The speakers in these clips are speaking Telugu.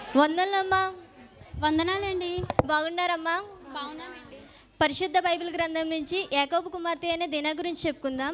వందనమ్మా వందనాలండి బాగున్నారమ్మా బాగున్నామండి పరిశుద్ధ బైబిల్ గ్రంథం నుంచి యాకోబు కుమార్తె అనే దీనా గురించి చెప్పుకుందాం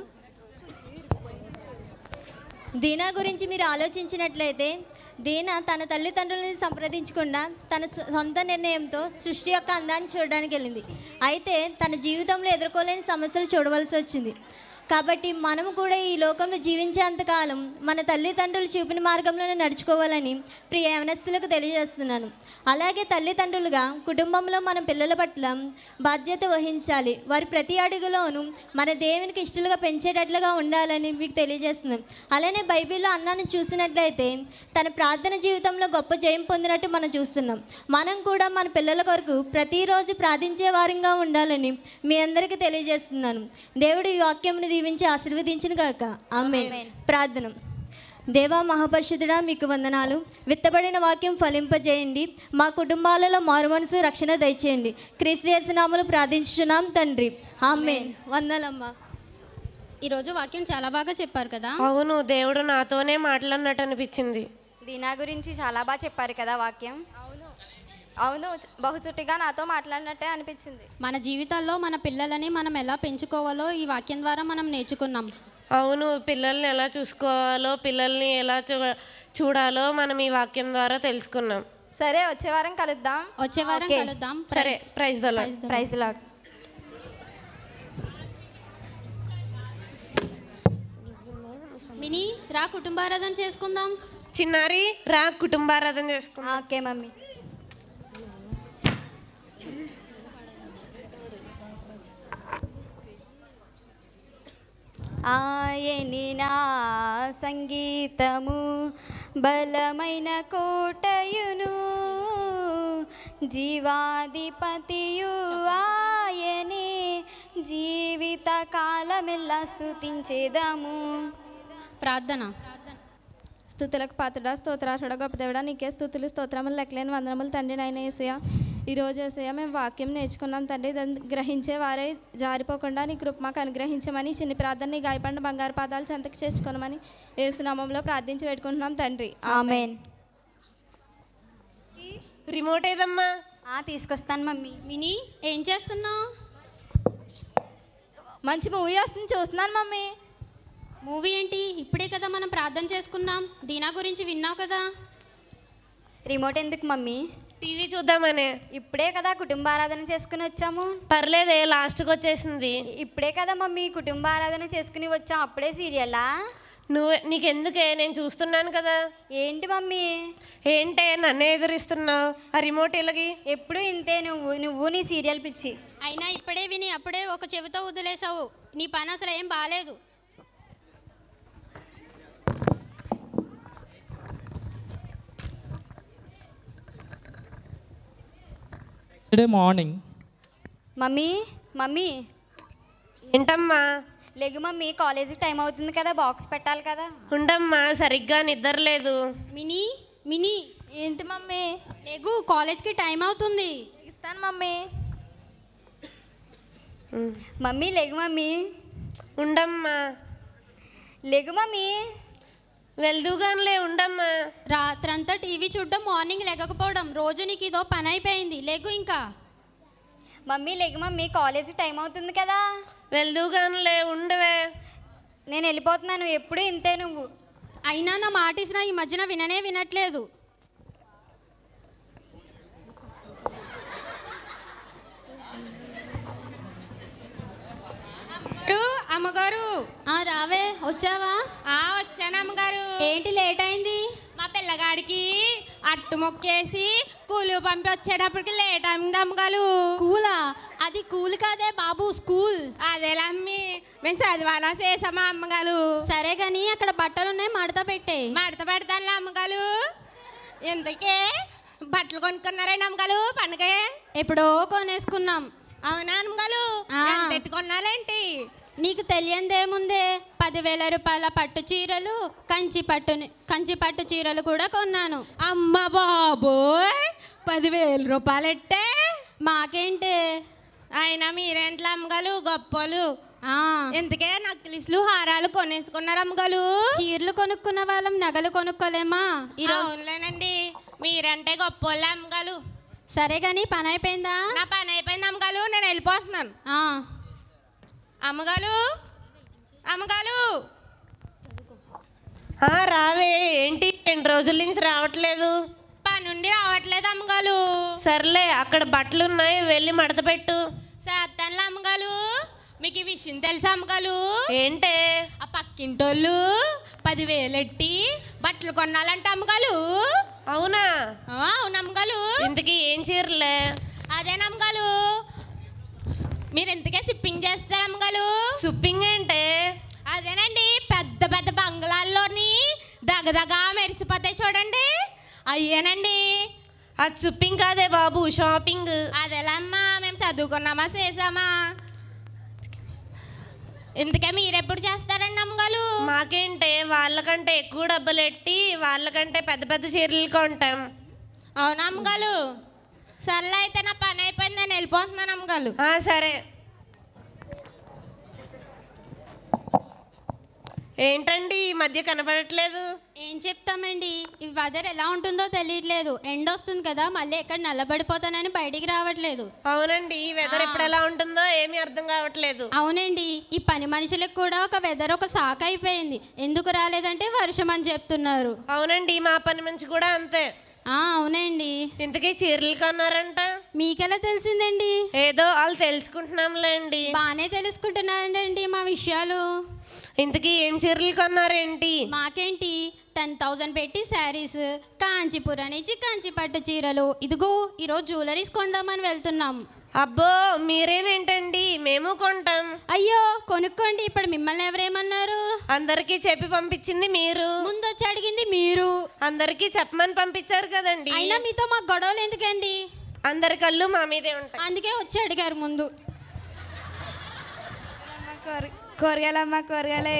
దీనా గురించి మీరు ఆలోచించినట్లయితే దీనా తన తల్లిదండ్రులని సంప్రదించకుండా తన సొ- సొంత నిర్ణయంతో సృష్టి యొక్క అందాన్ని చూడడానికి వెళ్ళింది అయితే తన జీవితంలో ఎదుర్కోలేని సమస్యలు చూడవలసి వచ్చింది కాబట్టి మనము కూడా ఈ లోకంలో జీవించేంతకాలం మన తల్లిదండ్రులు చూపిన మార్గంలోనే నడుచుకోవాలని ప్రియ యవనస్తులకు తెలియజేస్తున్నాను అలాగే తల్లిదండ్రులుగా కుటుంబంలో మన పిల్లల పట్ల బాధ్యత వహించాలి వారి ప్రతి అడుగులోనూ మన దేవునికి ఇష్టలుగా పెంచేటట్లుగా ఉండాలని మీకు తెలియజేస్తున్నాను అలానే బైబిల్లో అన్నాను చూసినట్లయితే తన ప్రార్థన జీవితంలో గొప్ప జయం పొందినట్టు మనం చూస్తున్నాం మనం కూడా మన పిల్లల కొరకు ప్రతిరోజు ప్రార్థించే వారంగా ఉండాలని మీ అందరికీ తెలియజేస్తున్నాను దేవుడి ఈ వాక్యమును దీవించి ఆశీర్వదించిన గాక ఆమె ప్రార్థన దేవా మహాపరిషుతుడా మీకు వందనాలు విత్తబడిన వాక్యం ఫలింపజేయండి మా కుటుంబాలలో మారు మనసు రక్షణ దయచేయండి క్రీస్తు యేసునామములు ప్రార్థించుచున్నాం తండ్రి ఆమె వందనమ్మా ఈరోజు వాక్యం చాలా బాగా చెప్పారు కదా అవును దేవుడు నాతోనే మాట్లాడినట్టు అనిపించింది దీనా గురించి చాలా బాగా చెప్పారు కదా వాక్యం అవును అవును బహుచుట్టిగా నాతో మాట్లాడినట్టే అనిపించింది మన జీవితాల్లో మన పిల్లలని మనం ఎలా పెంచుకోవాలో ఈ వాక్యం ద్వారా మనం నేర్చుకున్నాం అవును పిల్లల్ని ఎలా చూసుకోవాలో పిల్లల్ని ఎలా చూ చూడాలో మనం ఈ వాక్యం ద్వారా తెలుసుకున్నాం సరే వచ్చే వారం కలుద్దాం వచ్చే వారం ఓకే. కలుద్దాం సరే ప్రైజ్ దొల ప్రైజ్ లాడ్ మినీ రా కుటుంబారాధన చేసుకుందాం చిన్నారి రా కుటుంబారాధన చేసుకుందాం ఓకే మమ్మీ ఆయని నా సంగీతము బలమైన కోటయును జీవాధిపతియు ఆయనే జీవిత కాలమెల్లా స్తుతించేదాము ప్రార్థన స్థుతులకు పాత్రుడా స్తోత్రార్హుడ గొప్ప దేవుడా నీకే స్థుతులు స్తోత్రములు లెక్కలేని వందనములు తండ్రి నాయన ఏసయ్య ఈరోజు ఏసయ్య మేము వాక్యం నేర్చుకున్నాం తండ్రి దాన్ని గ్రహించే వారే జారిపోకుండా నీ కృప మాకు అనుగ్రహించమని చిన్ని ప్రార్థన నీ గాయపడిన బంగారు పాదాలు చెంతకు చేర్చుకోనమని ఏసునామంలో ప్రార్థించి పెట్టుకుంటున్నాం తండ్రి ఆమెన్ రిమోట్ ఏదమ్మా తీసుకొస్తాను మమ్మీ మినీ ఏం చేస్తున్నావు మంచి మూవీ వస్తుంది చూస్తున్నాను మమ్మీ మూవీ ఏంటి ఇప్పుడే కదా మనం ప్రార్థన చేసుకున్నాం దీనా గురించి విన్నావు కదా రిమోట్ ఎందుకు మమ్మీ టీవీ చూద్దామనే ఇప్పుడే కదా కుటుంబ ఆరాధన చేసుకుని వచ్చాము పర్లేదే లాస్ట్కి వచ్చేసింది ఇప్పుడే కదా మమ్మీ కుటుంబ ఆరాధన చేసుకుని వచ్చాం అప్పుడే సీరియలా నువ్వు నీకెందుకే నేను చూస్తున్నాను కదా ఏంటి మమ్మీ ఏంటే నన్నే ఎదురిస్తున్నావు ఆ రిమోట్ ఇలాగి ఎప్పుడు ఇంతే నువ్వు నువ్వు నీ సీరియల్ పిచ్చి అయినా ఇప్పుడే విని అప్పుడే ఒక చెవితో వదిలేసావు నీ పని అసలు ఏం బాగాలేదు డే మార్నింగ్ మమ్మీ మమ్మీ ఏంటమ్మా లెగు మమ్మీ కాలేజీకి టైం అవుతుంది కదా బాక్స్ పెట్టాలి కదా ఉండమ్మా సరిగ్గా నిద్ర లేదు మినీ మినీ ఏంటి మమ్మీ లేగు కాలేజ్కి టైం అవుతుంది ఇస్తాను మమ్మీ మమ్మీ లెగు మమ్మీ ఉండమ్మా లెగు మమ్మీ వెళ్దూగానిలే ఉండమ్మా రాత్రంతా టీవీ చూడడం మార్నింగ్ లేకపోవడం రోజు నీకు ఇదో పని అయిపోయింది లేగు ఇంకా మమ్మీ లెగు మమ్మీ కాలేజీ టైం అవుతుంది కదా వెళ్దూగానిలే ఉండవే నేను వెళ్ళిపోతున్నాను ఎప్పుడు ఇంతే నువ్వు అయినా నా మాట ఇసిన ఈ మధ్యన విననే వినట్లేదు గారు అమ్మగారు ఆ రావే వచ్చావా ఆ వచ్చాను అమ్మగారు ఏంటి లేట్ అయింది మా పిల్లగాడికి అట్టు మొక్కేసి కూలి పంపి వచ్చేటప్పటికి లేట్ అయింది అమ్మగారు కూలా అది కూల్ కాదే బాబు స్కూల్ అదేలా అమ్మి మేము చదివానా చేసామా అమ్మగారు సరే గాని అక్కడ బట్టలు ఉన్నాయి మడత పెట్టే మడత పెడతానులే అమ్మగారు ఇంతకే బట్టలు కొనుక్కున్నారండి అమ్మగారు పండుగ ఎప్పుడో కొనేసుకున్నాం అవునా అమ్మగారు ఆ. ఎంత ఎట్టుకున్నారేంటి నీకు తెలియందేముందే పదివేల రూపాయల పట్టు చీరలు కంచి పట్టు కంచి పట్టు చీరలు కూడా కొన్నాను అమ్మ బాబోయ్ పదివేల రూపాయలు ఎట్టే మాకేంటి అయినా మీరేంట్లా అమ్మగారు గొప్పలు ఆ, ఎందుకే నక్లిస్లు హారాలు కొనేసుకున్నారు అమ్మగారు చీరలు కొనుక్కున్న వాళ్ళం నగలు కొనుక్కోలేమా ఈరోజు అవునులేనండి మీరంటే గొప్పోళ్ళు అమ్మగారు సరే కానీ పని అయిపోయిందా నా పని అయిపోయింది అమ్మగారు నేను వెళ్ళిపోతున్నాను ఆ, అమ్మగారు అమ్మగారు ఆ, రావే ఏంటి రెండు రోజుల నుంచి రావట్లేదు పనుండి రావట్లేదు అమ్మగారు సర్లే అక్కడ బట్టలు ఉన్నాయి వెళ్ళి మడత పెట్టు చేస్తానులే అమ్మగారు మీకు ఈ విషయం తెలుసా అమ్మగారు ఏంటే ఆ పక్కింటోళ్ళు పదివేలు ఎట్టి బట్టలు కొనాలంట అమ్మగారు అవునా ఆ, అవును అమ్మగారు ఇంతకీ ఏం చీరలే అదే నమ్మగారు మీరు ఎంతకే సిప్పింగ్ చేస్తారు అమ్మగారు సుప్పింగ్ ఏంటే అదేనండి పెద్ద పెద్ద బంగ్లాల్లోని దగదగా మెరిసిపోతాయి చూడండి అయ్యేనండి అది సుప్పింగ్ కాదే బాబు షాపింగ్ అదేలమ్మా మేము చదువుకున్నామా చేసామా ఇంతకే మీరెప్పుడు చేస్తారండి అమ్మగారు మాకేంటే వాళ్ళకంటే ఎక్కువ డబ్బులు ఎట్టి వాళ్ళకంటే పెద్ద పెద్ద చీరలు కొంటాం అవునా అమ్మగారు సర్లే అయితే నా పని అయిపోయింది నేను వెళ్ళిపోతున్నాను అమ్మగారు ఆ, సరే ఏంటండి ఈ మధ్య కనపడట్లేదు ఏం చెప్తామండి ఈ వెదర్ ఎలా ఉంటుందో తెలియట్లేదు ఎండ వస్తుంది కదా మళ్ళీ ఎక్కడ నల్లబడిపోతానని బయటికి రావట్లేదు అవునండి ఈ వెదర్ ఎప్పుడు ఎలా ఉంటుందో ఏమీ అర్థం కావట్లేదు అవునండి ఈ పని మనుషులకు కూడా ఒక వెదర్ ఒక సాక్ అయిపోయింది ఎందుకు రాలేదంటే వర్షం అని చెప్తున్నారు అవునండి మా పని మంచి కూడా అంతే ఆ అవునండి ఇంతకీ చీరలు కొన్నారంట మీకెలా తెలిసిందండి ఏదో వాళ్ళు తెలుసుకుంటున్నాంలేండి బాగానే తెలుసుకుంటున్నారండి మా విషయాలు ఇంతకీ ఏం చీరలు కొన్నారేంటి మాకేంటి టెన్ థౌజండ్ పెట్టి శారీస్ కాంచీపురం నుంచి కాంచి పట్టు చీరలు ఇదిగో ఈరోజు జ్యువెలరీస్ కొందామని వెళ్తున్నాం అబ్బో మీరేనేంటండి మేము కొంటాం అయ్యో కొనుక్కోండి ఇప్పుడు మిమ్మల్ని ఎవరేమన్నారు అందరికీ చెప్పి పంపించింది మీరు ముందు వచ్చి అడిగింది మీరు అందరికీ చెప్పమని పంపించారు కదండి అయినా మీతో మాకు గొడవలు ఎందుకండి అందరి కళ్ళు మా మీదే ఉంటాయి అందుకే వచ్చి అడిగారు ముందు కూరగాయలమ్మా కూరగాయలే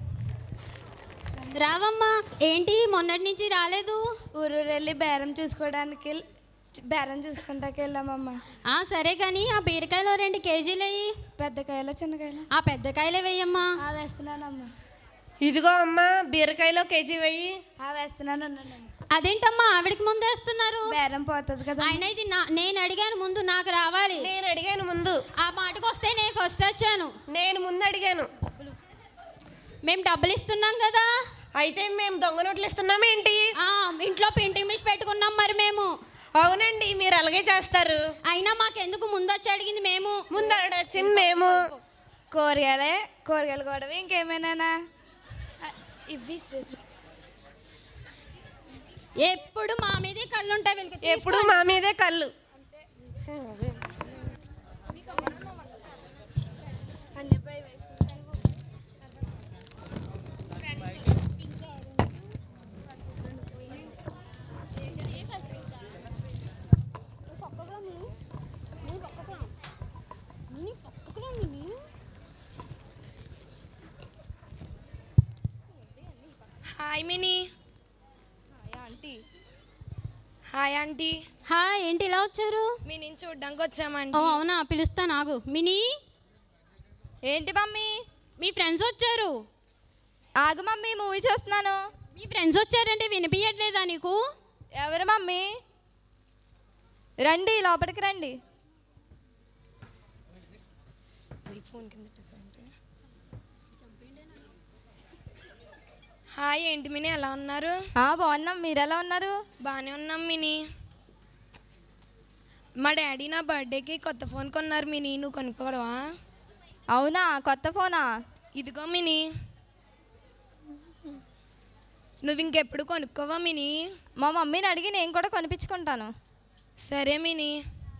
రావమ్మా ఏంటి మొన్నటి నుంచి రాలేదు ఊరు వెళ్ళి బేరం చూసుకోవడానికి బేరం చూసుకుంటాకి వెళ్ళామమ్మా ఆ సరే కానీ ఆ బీరకాయలు రెండు కేజీలు అయ్యి పెద్ద కాయలు చిన్న కాయలు ఆ పెద్ద కాయలే వేయమ్మా ఆ వేస్తున్నానమ్మా ఇదిగో అమ్మా బీరకాయలో కేజీ వెయ్యి ఆ వేస్తున్నాను ఉండండి అమ్మా. అదేంటమ్మా ఆవిడకి ముందు వేస్తున్నారు బేరం పోతుంది కదా అయినా ఇది నా నేను అడిగాను ముందు నాకు రావాలి నేను అడిగాను ముందు ఆ మాటకు వస్తే నేను ఫస్ట్ వచ్చాను నేను ముందు అడిగాను మేము డబ్బులు ఇస్తున్నాం కదా అయితే మేము దొంగ నోట్లు ఇస్తున్నాం ఏంటి ఆ ఇంట్లో ప్రింటింగ్ మిషన్ పెట్టుకున్నాం మరి మేము అవునండి మీరు అలాగే చేస్తారు అయినా మాకెందుకు ముందు వచ్చి అడిగింది మేము ముందు వచ్చింది మేము కూరగాయలే కూరగాయలు కూడా ఇంకేమైనా ఇవి ఎప్పుడు మా మీదే కళ్ళు ఉంటాయి వీళ్ళకి ఎప్పుడు మా మీదే కళ్ళు hi Mini hi aunty hi ఏంటి ఇలా వచ్చారు మీ నుంచి చూడ్డానికి ఓ వచ్చామండి అవునా పిలుస్తా నాగు మినీ ఏంటి మమ్మీ మీ ఫ్రెండ్స్ వచ్చారు ఆగు మమ్మీ మూవీ చూస్తున్నాను మీ ఫ్రెండ్స్ వచ్చారంటే వినిపించట్లేదా నీకు ఎవరు మమ్మీ రండి లోపలికి రండి హాయ్ ఏంటి మినీ ఎలా ఉన్నారు ఆ బాగున్నాం మీరు ఎలా ఉన్నారు బాగానే ఉన్నాం మినీ మా డాడీ నా బర్త్డేకి కొత్త ఫోన్ కొన్నారు మినీ నువ్వు కొనుక్కోవడవా అవునా కొత్త ఫోనా ఇదిగో మినీ నువ్వు ఇంకెప్పుడు కొనుక్కోవా మినీ మా మమ్మీని అడిగి నేను కూడా కొనిపించుకుంటాను సరే మినీ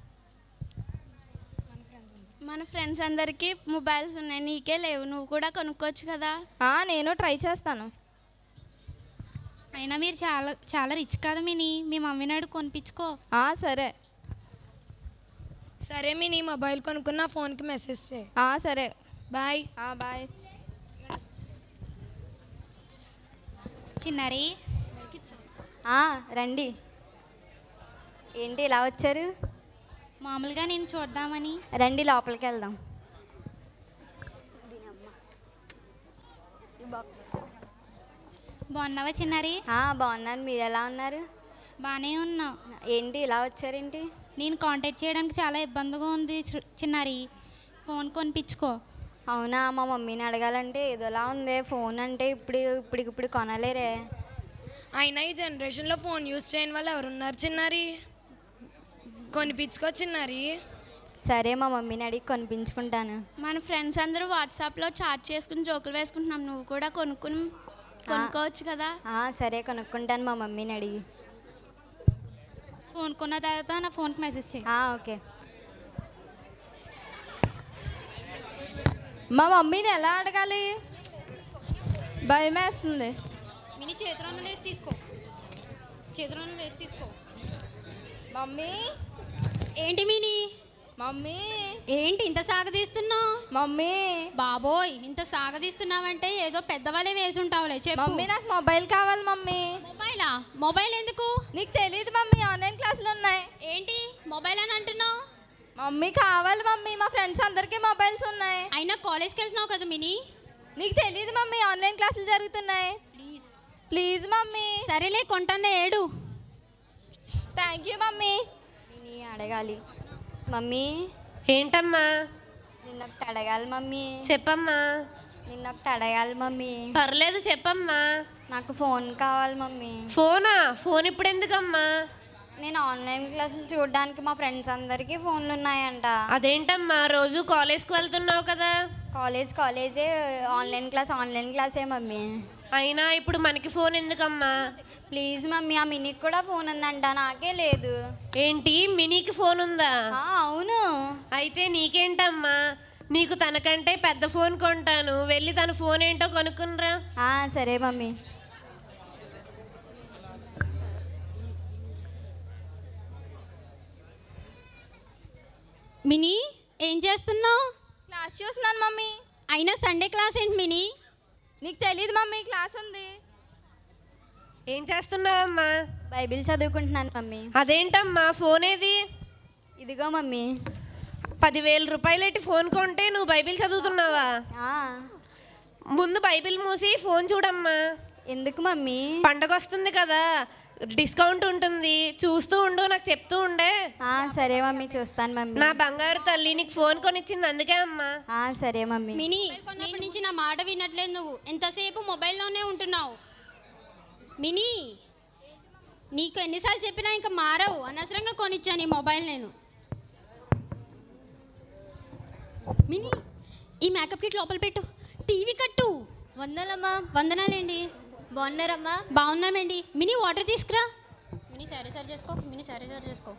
మన ఫ్రెండ్స్ అందరికీ మొబైల్స్ ఉన్నాయి నీకే లేవు నువ్వు కూడా కొనుక్కోవచ్చు కదా ఆ నేను ట్రై చేస్తాను అయినా మీరు చాలా చాలా రిచ్ కదా మిని మీ మమ్మీ నాడు కొనిపించుకో ఆ సరే సరే మినీ మొబైల్ కొనుక్కున్న ఫోన్కి మెసేజ్ చేయి ఆ సరే బాయ్ ఆ బాయ్ చిన్నారి ఆ, రండి ఏంటి ఇలా వచ్చారు మామూలుగా నేను చూద్దామని రండి లోపలికి వెళ్దాం బాగున్నావా చిన్నారి ఆ, బాగున్నాను మీరు ఎలా ఉన్నారు బాగానే ఉన్నా ఏంటి ఇలా వచ్చారేంటి నేను కాంటాక్ట్ చేయడానికి చాలా ఇబ్బందిగా ఉంది చి- చిన్నారి ఫోన్ కొనిపించుకో అవునా మా మమ్మీని అడగాలంటే ఏదోలా ఉంది ఫోన్ అంటే ఇప్పుడు ఇప్పటికిప్పుడు కొనలేరే అయినా ఈ జనరేషన్లో ఫోన్ యూస్ చేయని వాళ్ళు ఎవరున్నారు చిన్నారి కొనిపించుకో చిన్నారి సరే మా మమ్మీని అడిగి కొనిపించుకుంటాను మన ఫ్రెండ్స్ అందరూ వాట్సాప్లో చాట్ చేసుకుని జోకులు వేసుకుంటున్నాం నువ్వు కూడా కొనుక్కుని కొనుక్కోవచ్చు కదా ఆ, సరే కొనుక్కుంటాను మా మమ్మీని అడిగి ఫోన్ కొన్న తర్వాత నా ఫోన్కి మెసేజ్ చేయి ఆ, ఓకే మా మమ్మీని ఎలా అడగాలి భయం వేస్తుంది మినీ చేతులను లేసి తీసుకో చేతులను లేసి తీసుకో మమ్మీ ఏంటి మినీ మమ్మీ ఏంటి ఇంత సాగదీస్తున్నావు మమ్మీ బాబోయ్ ఇంత సాగదీస్తున్నావంటే ఏదో పెద్దవాళ్ళే వేసి ఉంటావులే చెప్పు మమ్మీ నాకు మొబైల్ కావాలి మమ్మీ మొబైలా మొబైల్ ఎందుకు నీకు తెలియదు మమ్మీ ఆన్లైన్ క్లాసులు ఉన్నాయి ఏంటి మొబైల్ అని అంటున్నావు మమ్మీ కావాలి మమ్మీ మా ఫ్రెండ్స్ అందరికీ మొబైల్స్ ఉన్నాయి అయినా కాలేజ్కి వెళ్తున్నావు కదా మినీ నీకు తెలియదు మమ్మీ ఆన్లైన్ క్లాసులు జరుగుతున్నాయి ప్లీజ్ ప్లీజ్ మమ్మీ సరేలే కొంటాను ఏడు థ్యాంక్ యూ మమ్మీ నీ అడగాలి మమ్మీ ఏంటమ్మా నిన్నొకటి అడగాలి మమ్మీ చెప్పమ్మా నిన్నొకటి అడగాలి మమ్మీ పర్లేదు చెప్పమ్మా నాకు ఫోన్ కావాలి మమ్మీ ఫోనా ఫోన్ ఇప్పుడు ఎందుకమ్మా నేను ఆన్లైన్ క్లాసులు చూడడానికి మా ఫ్రెండ్స్ అందరికీ ఫోన్లు ఉన్నాయంట అదేంటమ్మా రోజు కాలేజ్కి వెళ్తున్నావు కదా కాలేజ్ కాలేజే ఆన్లైన్ క్లాస్ ఆన్లైన్ క్లాసే మమ్మీ అయినా ఇప్పుడు మనకి ఫోన్ ఎందుకమ్మా ప్లీజ్ మమ్మీ ఆ మినీకి కూడా ఫోన్ ఉందంట నాకే లేదు ఏంటి మినీకి ఫోన్ ఉందా ఆ, అవును అయితే నీకేంటమ్మా నీకు తనకంటే పెద్ద ఫోన్ కొంటాను వెళ్ళి తన ఫోన్ ఏంటో కొనుక్కునరా ఆ, సరే మమ్మీ మినీ ఏం చేస్తున్నావు క్లాస్ చూస్తున్నాను మమ్మీ అయినా సండే క్లాస్ ఏంటి మినీ నీకు తెలియదు మమ్మీ క్లాస్ ఉంది ఏం చేస్తున్నావమ్మా బైబిల్ చదువుకుంటున్నాను మమ్మీ అదేంటమ్మా ఫోన్ ఏది ఇదిగో మమ్మీ పదివేల రూపాయలెట్టి ఫోన్ కొంటే నువ్వు బైబిల్ చదువుతున్నావా ఆ, ముందు బైబిల్ మూసి ఫోన్ చూడమ్మా ఎందుకు మమ్మీ పండగ వస్తుంది కదా డిస్కౌంట్ ఉంటుంది చూస్తూ ఉండు నాకు చెప్తూ ఉండే ఆ, సరే మమ్మీ చూస్తాను మమ్మీ నా బంగారు తల్లి నీకు ఫోన్ కొనిచ్చింది అందుకే అమ్మా ఆ, సరే మమ్మీ మినీ కొన్నప్పటి నుంచి నా మాట వినట్లేదు నువ్వు ఎంతసేపు మొబైల్లోనే ఉంటున్నావు మినీ నీకు ఎన్నిసార్లు చెప్పినా ఇంకా మారవు అనవసరంగా కొనిచ్చాను ఈ మొబైల్ నేను మినీ ఈ మేకప్ కిట్ లోపల పెట్టు టీవీ కట్టు వందలమ్మా వందనాలండి బాగున్నారమ్మా బాగున్నామండి మినీ వాటర్ తీసుకురా మినీ సరే సరి చేసుకో మినీ సరే సరి చేసుకో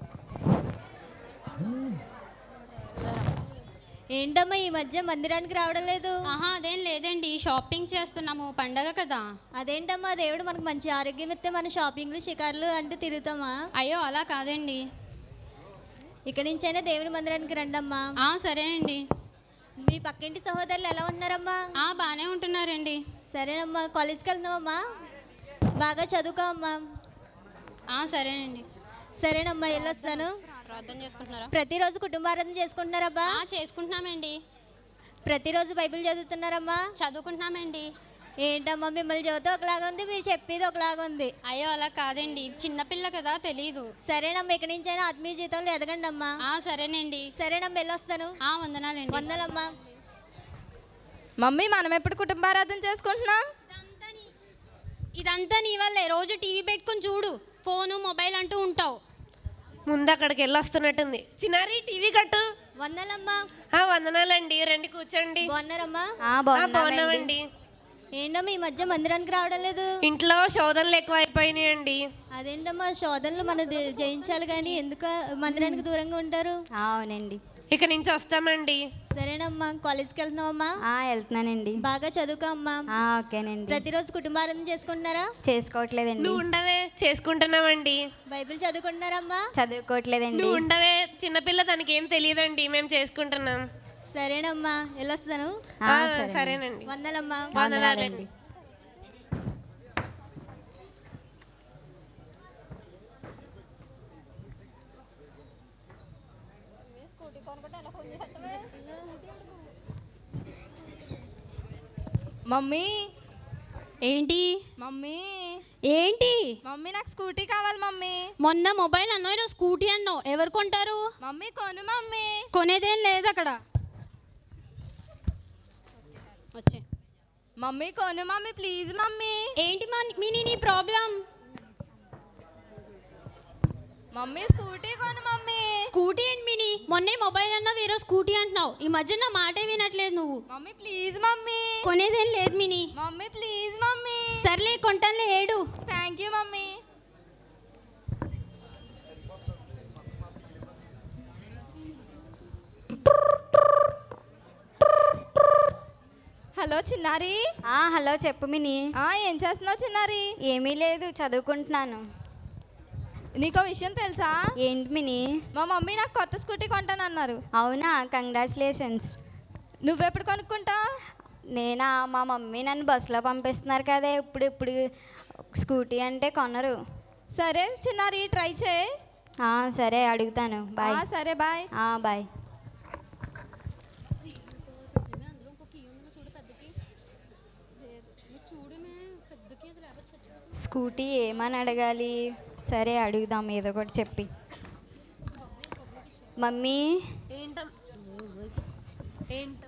ఏంటమ్మా ఈ మధ్య మందిరానికి రావడం లేదు ఆహా అదేం లేదండి షాపింగ్ చేస్తున్నాము పండగ కదా అదేంటమ్మా దేవుడు మనకు మంచి ఆరోగ్యం ఇస్తే మన షాపింగ్లు షికార్లు అంటూ తిరుగుతామా అయ్యో అలా కాదండి ఇక్కడి నుంచైనా దేవుని మందిరానికి రండమ్మా ఆ సరే అండి మీ పక్కింటి సహోదరులు ఎలా ఉన్నారమ్మా ఆ బాగానే ఉంటున్నారండి సరేనమ్మా కాలేజ్కి వెళ్తున్నావమ్మా బాగా చదువుకోమ్మా ఆ సరేనండి సరేనమ్మా వెళ్ళొస్తాను ప్రార్థన చేసుకుంటున్నారా ప్రతిరోజు కుటుంబారాధన చేసుకుంటున్నారబ్బా ఆ చేసుకుంటున్నామండి ప్రతిరోజు బైబిల్ చదువుతున్నారమ్మా చదువుకుంటున్నామండి ఏంటమ్మా మిమ్మల్ని చదివితే ఒకలాగా ఉంది మీరు చెప్పేది ఒకలాగా ఉంది అయ్యో అలా కాదండి చిన్నపిల్ల కదా తెలీదు సరేనమ్మా ఇక్కడి నుంచైనా ఆత్మీయ జీవితంలో ఎదగండి అమ్మా ఆ సరేనండి సరేనమ్మా వెళ్ళొస్తాను ఆ వందనాలండి వందలమ్మా మమ్మీ మనం ఎప్పుడు కుటుంబారాధన చేసుకుంటున్నాం ఇదంతా నీ వల్లే రోజు టీవీ పెట్టుకొని చూడు ఫోను మొబైల్ అంటూ ఉంటావు ముందు అక్కడికి వెళ్ళి వస్తున్నట్టుంది చిన్నారి టీవీ కట్టు వందలమ్మా ఆ వందనాలండి రండి కూర్చోండి బాగున్నారమ్మా ఆ, ఆ, బాగున్నామండి బాగున్నామండి ఏంటమ్మా ఈ మధ్య మందిరానికి రావడం లేదు ఇంట్లో శోధనలు ఎక్కువ అయిపోయినాయండి అదేంటమ్మా శోధనలు మన జయించాలి కానీ ఎందుకు మందిరానికి దూరంగా ఉంటారు ఆ, అవునండి ఇక నుంచి వస్తామండి సరేనమ్మా కాలేజ్కి వెళ్తున్నావమ్మా ఆ, వెళ్తున్నానండి బాగా చదువుకో అమ్మా ఆ, ఓకేనండి ప్రతిరోజు కుటుంబారాధన చేసుకుంటున్నారా చేసుకోవట్లేదండి నువ్వు ఉండవే చేసుకుంటున్నామండి బైబిల్ చదువుకుంటున్నారమ్మా చదువుకోవట్లేదండి నువ్వు ఉండవే చిన్నపిల్ల తనకి ఏం తెలియదండి మేము చేసుకుంటున్నాం సరేనమ్మా వెళ్ళొస్తాను ఆ, ఆ, సరే సరేనండి వందలమ్మా వందనాలండి మమ్మీ ఏంటి మమ్మీ ఏంటి మమ్మీ నాకు స్కూటీ కావాలి మమ్మీ మొన్న మొబైల్ అన్నావు ఈరోజు స్కూటీ అన్నావు ఎవరు కొంటారు మమ్మీ కొను మమ్మీ కొనేదేం లేదు అక్కడ వచ్చే మమ్మీ కొను మమ్మీ ప్లీజ్ మమ్మీ ఏంటి మా మినీ నీ ప్రాబ్లం మమ్మీ స్కూటీ కొను మమ్మీ స్కూటీ ఏంటి మినీ మొన్నే మొబైల్ అన్నావు ఈరోజు స్కూటీ అంటున్నావు ఈ మధ్య నా మాటే వినట్లేదు నువ్వు మమ్మీ ప్లీజ్ మమ్మీ కొనేదేం లేదు మినీ మమ్మీ ప్లీజ్ మమ్మీ సర్లే కొంటానులే ఏడు థ్యాంక్ యూ మమ్మీ హలో చిన్నారి ఆ, హలో చెప్పు మిని ఆ, ఏం చేస్తున్నావు చిన్నారి ఏమీ లేదు చదువుకుంటున్నాను నీకో విషయం తెలుసా ఏంటి మిని మా మమ్మీ నాకు కొత్త స్కూటీ కొంటానన్నారు అవునా కంగ్రాచులేషన్స్ నువ్వెప్పుడు కొనుక్కుంటావు నేనా మా మమ్మీ నన్ను బస్సులో పంపిస్తున్నారు కదా ఇప్పుడు ఇప్పుడు స్కూటీ అంటే కొనరు సరే చిన్నారి ట్రై చేయి ఆ, సరే అడుగుతాను బాయ్ ఆ, సరే బాయ్ ఆ, బాయ్ స్కూటీ ఏమని అడగాలి సరే అడుగుదాం ఏదో ఒకటి చెప్పి మమ్మీ ఏంటం ఏంటం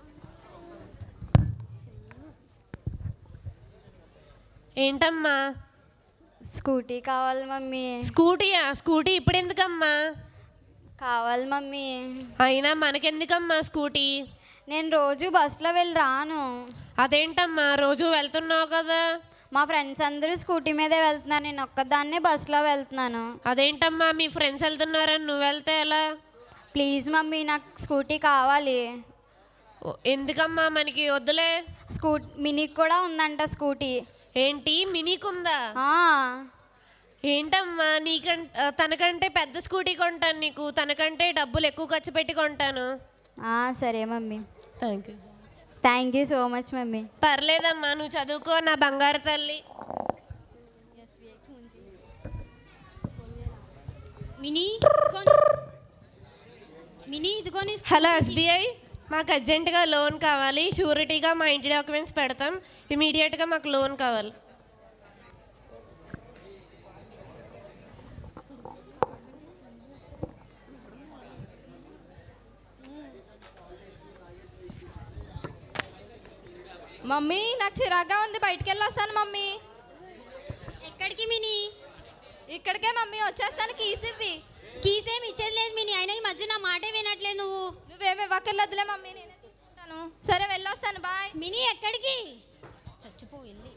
ఏంటమ్మా స్కూటీ కావాలి మమ్మీ స్కూటీయా స్కూటీ ఇప్పుడు ఎందుకమ్మా కావాలి మమ్మీ అయినా మనకెందుకమ్మా స్కూటీ నేను రోజు బస్సులో వెళ్ళి రాను అదేంటమ్మా రోజు వెళ్తున్నావు కదా మా ఫ్రెండ్స్ అందరూ స్కూటీ మీదే వెళ్తున్నారు నేను ఒక్కదాన్నే బస్సులో వెళ్తున్నాను అదేంటమ్మా మీ ఫ్రెండ్స్ వెళ్తున్నారని నువ్వు వెళ్తే ఎలా ప్లీజ్ మమ్మీ నాకు స్కూటీ కావాలి ఓ, ఎందుకమ్మా మనకి వద్దులే స్కూ మినీకి కూడా ఉందంట స్కూటీ ఏంటి మినీకుందా ఆ, ఏంటమ్మా నీకంటే తనకంటే పెద్ద స్కూటీ కొంటాను నీకు తనకంటే డబ్బులు ఎక్కువ ఖర్చు పెట్టి కొంటాను ఆ, సరే mummy thank you thank you so much mummy పర్లేదమ్మా నువ్వు చదువుకో నా బంగారు తల్లి మినీ ఇదిగోని మినీ ఇదిగోని హలో ఎస్బీఐ మాకు అర్జెంటుగా లోన్ కావాలి షూరిటీగా మా ఇంటి డాక్యుమెంట్స్ పెడతాం ఇమీడియట్గా మాకు లోన్ కావాలి మమ్మీ నాకు చిరాగ్గా ఉంది బయటికి వెళ్ళి వస్తాను మమ్మీ ఎక్కడికి మినీ ఇక్కడికే మమ్మీ వచ్చేస్తాను కీస్ ఇవ్వి కీసేం ఇచ్చేది లేదు మినీ అయినా ఈ మధ్య నా మాటే వినట్లేదు నువ్వు నువ్వేమి ఇవ్వక్కర్లేదులే మమ్మీ నేనే తీసుకుంటాను సరే వెళ్ళొస్తాను బాయ్ మినీ ఎక్కడికి చచ్చిపో వెళ్ళి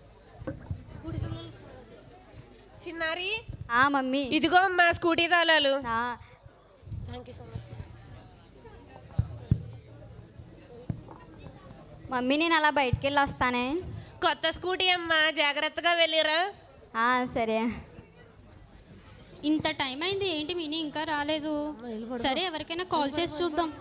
చిన్నారి ఆ మమ్మీ ఇదిగో అమ్మా స్కూటీ తాళాలు ఆ, thank you so much mummy నేను అలా బయటికి వెళ్ళి వస్తానే కొత్త స్కూటీ అమ్మా జాగ్రత్తగా వెళ్ళిరా ఆ, సరే ఇంత టైం అయింది ఏంటి మినీ ఇంకా రాలేదు సరే ఎవరికైనా కాల్ చేసి చూద్దాం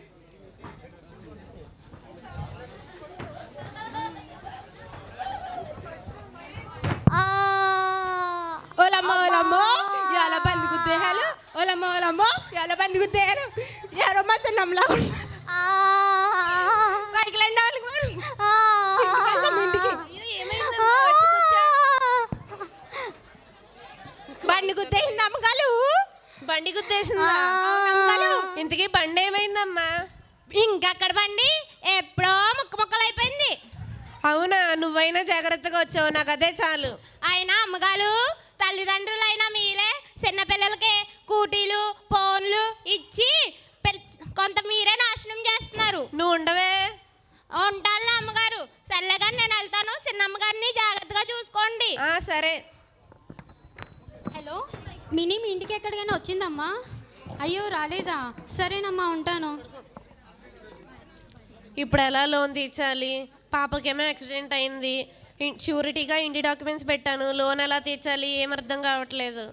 ఓలమ్మో ఓలమ్మో ఇవాళ బంది గుద్దేహాలు ఓలమ్మో ఓలమ్మో ఇవాళ బంది గుద్దేహాలు ఎవరో మస్తు నమ్మలా బయటికి రండి వాళ్ళకి మరి. వెళ్దాం ఇంటికి బండి గుద్దేసింది అమ్మగాలు బండి గుద్దేసిందా ఇంతకీ బండి ఏమైందమ్మా ఇంకక్కడ బండి ఎప్పుడో ముక్క ముక్కలు అయిపోయింది అవునా నువ్వైనా జాగ్రత్తగా వచ్చావు నాకు అదే చాలు అయినా అమ్మగారు తల్లిదండ్రులైనా మీరే చిన్నపిల్లలకి కూటీలు ఫోన్లు ఇచ్చి పెల్- కొంత మీరే నాశనం చేస్తున్నారు నువ్వు ఉండవే ఉంటాను అమ్మగారు సర్లేగా నేను వెళ్తాను చిన్నమ్మగారిని జాగ్రత్తగా చూసుకోండి ఆ, సరే హలో మినీ మీ ఇంటికి ఎక్కడికైనా వచ్చిందమ్మా అయ్యో రాలేదా సరేనమ్మా ఉంటాను ఇప్పుడు ఎలా లోన్ తీర్చాలి పాపకేమో యాక్సిడెంట్ అయింది ఇన్- షూరిటీగా ఇంటి డాక్యుమెంట్స్ పెట్టాను లోన్ ఎలా తీర్చాలి ఏం అర్థం కావట్లేదు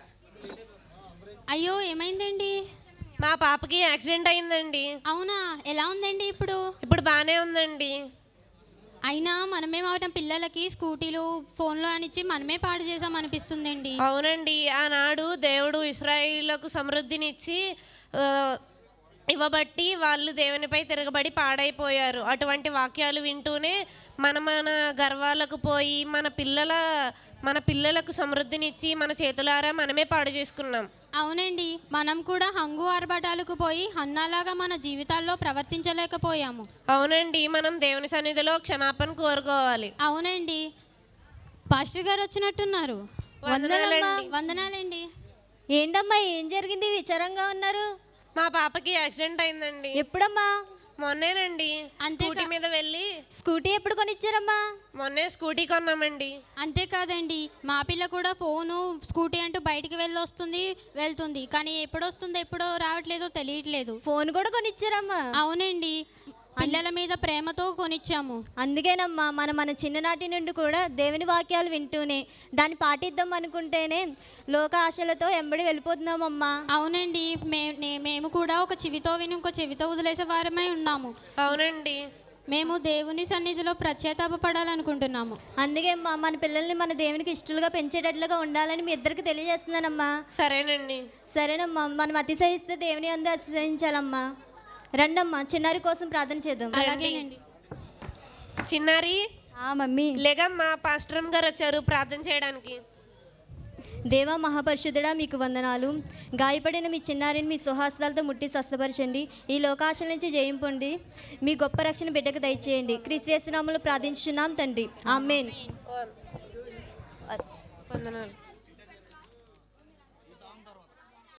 అయ్యో ఏమైందండి మా పాపకి యాక్సిడెంట్ అయిందండి అవునా ఎలా ఉందండి ఇప్పుడు ఇప్పుడు బాగానే ఉందండి అయినా మనమే మన పిల్లలకి స్కూటీలు ఫోన్లు అనిచ్చి మనమే పాడు చేసాం అనిపిస్తుందండి అవునండి ఆనాడు దేవుడు ఇస్రాయిలకు సమృద్ధినిచ్చి ఆ, ఇవ్వబట్టి వాళ్ళు దేవునిపై తిరగబడి పాడైపోయారు అటువంటి వాక్యాలు వింటూనే మన మన గర్వాలకు పోయి మన పిల్లల మన పిల్లలకు సమృద్ధినిచ్చి మన చేతులారా మనమే పాడు చేసుకున్నాం అవునండి మనం కూడా హంగు ఆర్భటాలకు పోయి హన్నాలాగా మన జీవితాల్లో ప్రవర్తించలేకపోయాము అవునండి మనం దేవుని సన్నిధిలో క్షమాపణ కోరుకోవాలి అవునండి పాస్టర్ గారు వచ్చినట్టున్నారు వందనాలండి వందనాలండి ఏంటమ్మా ఏం జరిగింది విచారంగా ఉన్నారు మా పాపకి యాక్సిడెంట్ అయిందండి ఎప్పుడమ్మా మొన్నేనండి అంతే స్కూటీ మీద వెళ్ళి స్కూటీ ఎప్పుడు కొనిచ్చారమ్మా మొన్నే స్కూటీ కొన్నామండి అంతేకాదండి మా పిల్ల కూడా ఫోను స్కూటీ అంటూ బయటికి వెళ్ళి వస్తుంది వెళ్తుంది కానీ ఎప్పుడు వస్తుందో ఎప్పుడో రావట్లేదో తెలియట్లేదు ఫోన్ కూడా కొనిచ్చారమ్మా అవునండి పిల్లల మీద ప్రేమతో కొనిచ్చాము అందుకేనమ్మా మనం మన చిన్ననాటి నుండి కూడా దేవుని వాక్యాలు వింటూనే దాన్ని పాటిద్దాం అనుకుంటేనే లోక ఆశలతో ఎంబడి వెళ్ళిపోతున్నామమ్మా అవునండి మే నే- మేము కూడా ఒక చెవితో విని ఇంకో చెవితో వదిలేసే వారమై ఉన్నాము అవునండి మేము దేవుని సన్నిధిలో ప్రత్యేతాపడాలనుకుంటున్నాము అందుకే అమ్మా మన పిల్లల్ని మన దేవునికి ఇష్టలుగా పెంచేటట్లుగా ఉండాలని మీ ఇద్దరికి తెలియజేస్తున్నానమ్మా సరేనండి సరేనమ్మా మనం అతిశయిస్తే దేవుని అందు అతిశయించాలమ్మా రండమ్మా చిన్నారి కోసం ప్రార్థన చేద్దాం అలాగేనండి చిన్నారి మమ్మీ లేగమ్మా పాస్టరం గారు వచ్చారు ప్రార్థన చేయడానికి దేవా మహాపరిశుద్ధుడా మీకు వందనాలు గాయపడిన మీ చిన్నారిని మీ సుహాసాలతో ముట్టి స్వస్థపరచండి ఈ లోకాశల నుంచి జయింపండి మీ గొప్ప రక్షణ బిడ్డకు దయచేయండి క్రిస్తియస్నాములు ప్రార్థించున్నాం తండ్రి ఆమెన్ వందనాలు